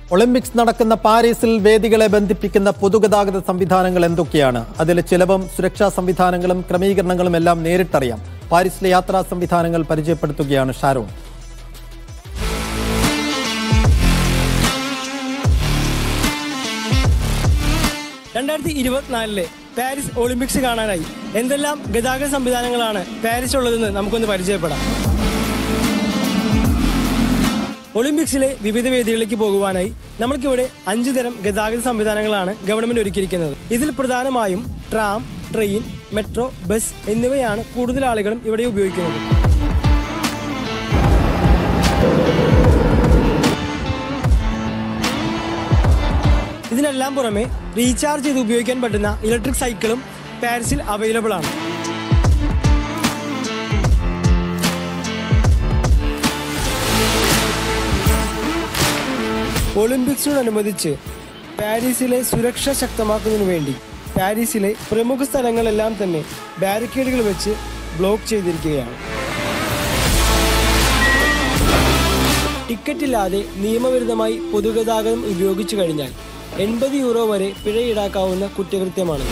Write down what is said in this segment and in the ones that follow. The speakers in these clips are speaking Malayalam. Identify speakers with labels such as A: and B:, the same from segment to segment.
A: ഒളിമ്പിക്സ് നടക്കുന്ന പാരീസിൽ വേദികളെ ബന്ധിപ്പിക്കുന്ന പൊതുഗതാഗത സംവിധാനങ്ങൾ എന്തൊക്കെയാണ് അതിലെ ചിലവും സുരക്ഷാ സംവിധാനങ്ങളും ക്രമീകരണങ്ങളും എല്ലാം നേരിട്ടറിയാം പാരീസിലെ യാത്രാ സംവിധാനങ്ങൾ പരിചയപ്പെടുത്തുകയാണ് ഷാരോൺ
B: രണ്ടായിരത്തി ഇരുപത്തിനാലിലെ പാരീസ് ഒളിമ്പിക്സ് കാണാനായി എന്തെല്ലാം ഗതാഗത സംവിധാനങ്ങളാണ് പാരീസ് ഉള്ളതെന്ന് നമുക്കൊന്ന് പരിചയപ്പെടാം ഒളിമ്പിക്സിലെ വിവിധ വേദികളിലേക്ക് പോകുവാനായി നമ്മൾക്കിവിടെ അഞ്ചു തരം ഗതാഗത സംവിധാനങ്ങളാണ് ഗവൺമെന്റ് ഒരുക്കിയിരിക്കുന്നത് ഇതിൽ പ്രധാനമായും ട്രാം ട്രെയിൻ മെട്രോ ബസ് എന്നിവയാണ് കൂടുതൽ ആളുകളും ഇവിടെ ഉപയോഗിക്കുന്നത് ഇതിനെല്ലാം പുറമെ റീചാർജ് ചെയ്ത് ഉപയോഗിക്കാൻ പറ്റുന്ന ഇലക്ട്രിക് സൈക്കിളും പാരീസിൽ അവൈലബിൾ ആണ് ഒളിമ്പിക്സിനോടനുബന്ധിച്ച് പാരീസിലെ സുരക്ഷ ശക്തമാക്കുന്നതിനു വേണ്ടി പാരീസിലെ പ്രമുഖ സ്ഥലങ്ങളെല്ലാം തന്നെ ബാരിക്കേഡുകൾ വെച്ച് ബ്ലോക്ക് ചെയ്തിരിക്കുകയാണ് ടിക്കറ്റ് ഇല്ലാതെ നിയമവിരുദ്ധമായി പൊതുഗതാഗതം ഉപയോഗിച്ചു കഴിഞ്ഞാൽ എൺപത് യൂറോ വരെ പിഴ ഈടാക്കാവുന്ന കുറ്റകൃത്യമാണ്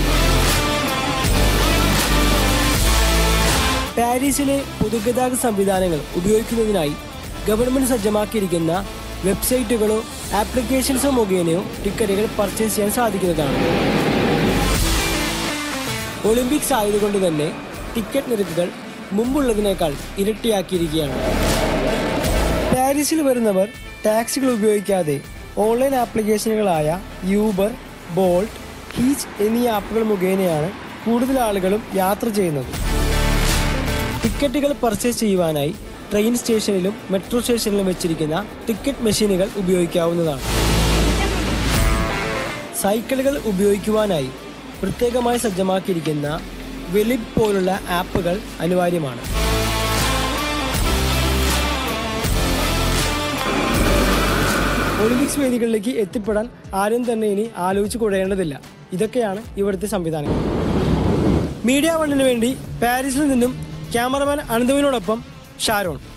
B: പാരീസിലെ പൊതുഗതാഗത സംവിധാനങ്ങൾ ഉപയോഗിക്കുന്നതിനായി ഗവൺമെന്റ് സജ്ജമാക്കിയിരിക്കുന്ന വെബ്സൈറ്റുകളോ ആപ്ലിക്കേഷൻസോ മുഖേനയോ ടിക്കറ്റുകൾ പർച്ചേസ് ചെയ്യാൻ സാധിക്കുന്നതാണ് ഒളിമ്പിക്സ് ആയതുകൊണ്ട് തന്നെ ടിക്കറ്റ് നിരക്കുകൾ മുമ്പുള്ളതിനേക്കാൾ ഇരട്ടിയാക്കിയിരിക്കുകയാണ് പാരീസിൽ വരുന്നവർ ടാക്സികൾ ഉപയോഗിക്കാതെ ഓൺലൈൻ ആപ്ലിക്കേഷനുകളായ യൂബർ ബോൾട്ട് ഹീച്ച് എന്നീ ആപ്പുകൾ മുഖേനയാണ് കൂടുതൽ ആളുകളും യാത്ര ചെയ്യുന്നത് ടിക്കറ്റുകൾ പർച്ചേസ് ചെയ്യുവാനായി ട്രെയിൻ സ്റ്റേഷനിലും മെട്രോ സ്റ്റേഷനിലും വെച്ചിരിക്കുന്ന ടിക്കറ്റ് മെഷീനുകൾ ഉപയോഗിക്കാവുന്നതാണ് സൈക്കിളുകൾ ഉപയോഗിക്കുവാനായി പ്രത്യേകമായി സജ്ജമാക്കിയിരിക്കുന്ന വെലിബ് പോലുള്ള ആപ്പുകൾ അനിവാര്യമാണ് ഒളിമ്പിക്സ് വേദികളിലേക്ക് എത്തിപ്പെടാൻ ആരും തന്നെ ഇനി ആലോചിച്ച് കുഴയേണ്ടതില്ല ഇതൊക്കെയാണ് ഇവിടുത്തെ സംവിധാനങ്ങൾ മീഡിയ വണ്ണിന് വേണ്ടി പാരീസിൽ നിന്നും ക്യാമറമാൻ അനന്തുവിനോടൊപ്പം ഷാരോൺ